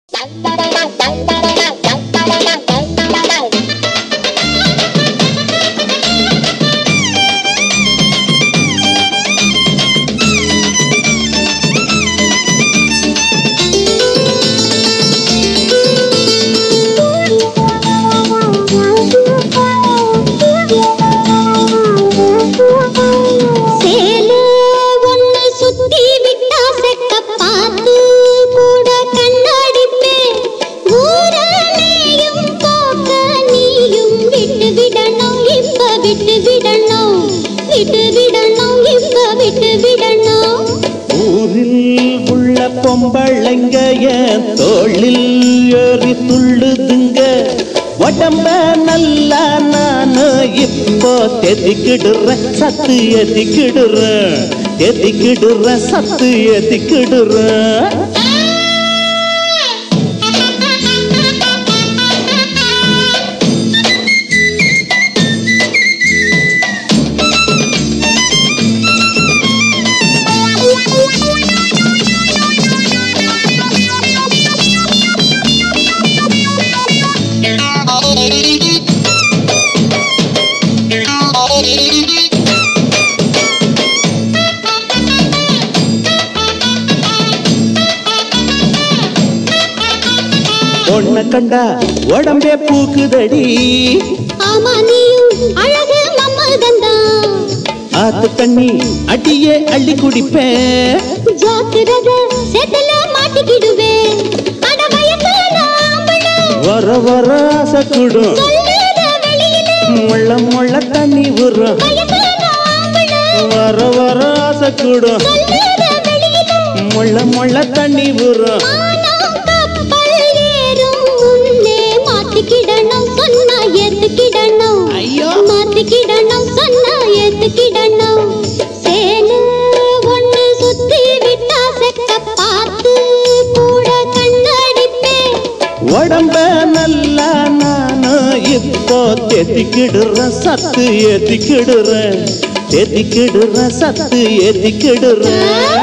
சேல ஒண்ணு சுத்தி விட்டா செக்க பார்த்து கூட கண்ணடிப்பேன் ஊரனையும் போக்க நீயும் விட்டு விடணும் இப்ப விட்டு விடணும் விட்டு விடணும் இப்ப விட்டு விடணும் ஊரில் உள்ள பொம்பளைங்க என் தோளில் ஏறி துள்ளுதுங்க உடம்ப நல்லா நானு இப்போ தெதிக்கிடுறேன் சத்து எதிக்கிடுறேன் எதிக்கிடுறேன் சத்து எதிக்கிடுறேன் பொண்ண கண்டா உடம்பே பூக்குதடி ஆமா நீயும் அழகு மம்மதந்தான் ஆத்து தண்ணி அடியே அள்ளி குடிப்பேன் ஜாக்கிரத சேத்துல மாட்டிக்கிடுவேன் அட வயசான ஆம்பளை வர வர ஆசைக்கூடும் சொல்லுத வெளியில முள்ள முள்ள தண்ணி உரும் வயசான ஆம்பளை வர வர ஆசைக்கூடும் சொல்லுத வெளியில முள்ள முள்ள தண்ணி உரும் ஆனாம் கப்பல் ஏறும் முன்னே மாத்திக்கிடணும் சொன்னா ஏத்துக்கிடணும் ஐயோ. மாத்திக்கிடணும் சொன்னா ஏத்துக்கிடணும் சேலு ஒண்ணு சுத்தி விட்டா செக்க பார்த்து கூட கண்ணடிப்பேன் உடம்ப நல்லா நானு இப்போ தெத்திக்கிடுறேன் சத்து ஏத்திக்கிடுறேன் தெத்திக்கிடுறேன் சத்து ஏத்திக்கிடுறேன்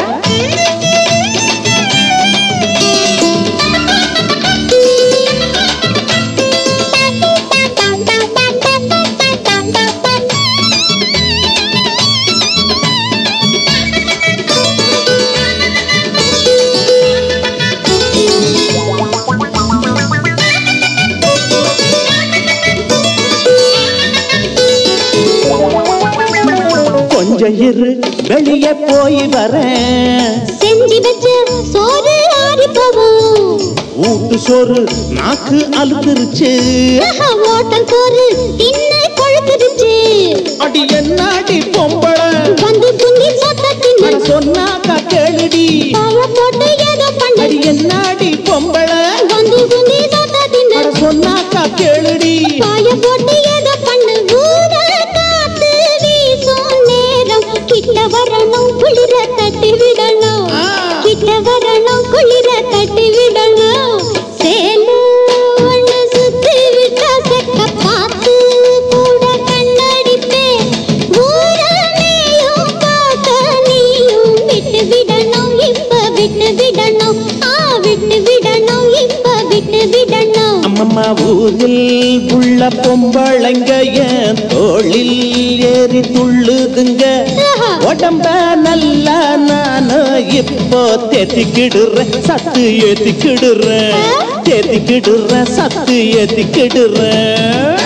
கொஞ்சம் இரு வெளியே போய் வரேன் செஞ்சு வச்ச சோறு ஆறி போகும் ஊட்டு சோறு நாக்கு அழுத்துருச்சு ஓட்டல் சோறு தின்னு கொழுத்துடுச்சு அடி என்னாடி பொம்பளை வந்து குந்தி சொத்த தின்னு அட சொன்னாக்கா கேளுடி பாவ போட்டு ஏதோ பண்ணு அடி என்னாடி பொம்பளை வந்து குந்தி சொத்த தின்னு அட சொன்னாக்கா கேளுடி பாய போட்டு ஏதோ பண்ணு ஊத காத்து வீசும் நேரம் கிட்ட வரணும் குளிர தட்டி விடணும் ஆ. கிட்ட வரணும் குளிர தட்டி விடணும் சேலு ஒண்ணு சுத்தி விட்டா செக்க பார்த்து கூட கண்ணடிப்பேன் ஊரனையும் பார்க்க நீயும் விட்டு விடணும் இப்ப விட்டு விடணும் ஆ விட்டு விடணும் இப்ப விட்டு விடணும் அம்மம்மா ஊரில் உள்ள பொம்பளைங்க என் தோளில் ஏறி துள்ளுதுங்க உடம்ப நல்லா நானு இப்போ தேத்திக்கிடுறேன் சத்து ஏத்திக்கிடுறேன் தேத்திக்கிடுறேன் சத்து ஏத்திக்கிடுறேன்